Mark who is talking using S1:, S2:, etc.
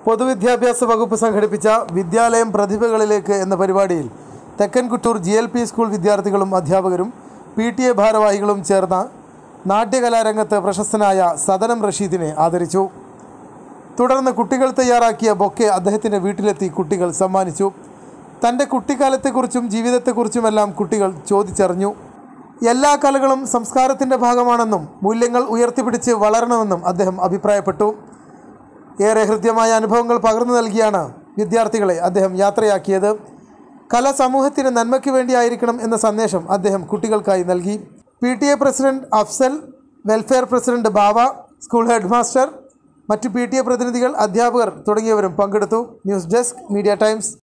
S1: പൊതുവിദ്യാഭ്യാസ വകുപ്പ് സംഘടിപ്പിച്ച വിദ്യാലയം പ്രതിഭകളിലേക്ക് എന്ന പരിപാടിയിൽ Thekkan Kuttoor G L P school വിദ്യാർത്ഥികളും അധ്യാപകരും പി ടി എ ഭാരവാഹികളും ചേർന്ന നാട്യകലാരംഗത്ത് പ്രശസ്തനായ സദനം റഷീദിനെ ആദരിച്ചു തുടർന്ന് കുട്ടികൾ തയ്യാറാക്കിയ ബൊക്കെ അദ്ദേഹത്തിൻ്റെ വീട്ടിലെത്തി കുട്ടികൾ സമ്മാനിച്ചു തൻ്റെ കുട്ടിക്കാലത്തെക്കുറിച്ചും ജീവിതത്തെക്കുറിച്ചുമെല്ലാം കുട്ടികൾ ചോദിച്ചറിഞ്ഞു എല്ലാ കലകളും സംസ്കാരത്തിൻ്റെ ഭാഗമാണെന്നും മൂല്യങ്ങൾ ഉയർത്തിപ്പിടിച്ച് വളരണമെന്നും അദ്ദേഹം അഭിപ്രായപ്പെട്ടു ഏറെ ഹൃദ്യമായ അനുഭവങ്ങൾ പകർന്നു നൽകിയാണ് വിദ്യാർത്ഥികളെ അദ്ദേഹം യാത്രയാക്കിയത് കല സമൂഹത്തിന് നന്മയ്ക്ക് വേണ്ടിയായിരിക്കണം എന്ന സന്ദേശം അദ്ദേഹം കുട്ടികൾക്കായി നൽകി P T A president Afsal welfare president Bava school head master മറ്റു പി ടി എ പ്രതിനിധികൾ അധ്യാപകർ തുടങ്ങിയവരും പങ്കെടുത്തു ന്യൂസ് ഡെസ്ക് മീഡിയ ടൈംസ്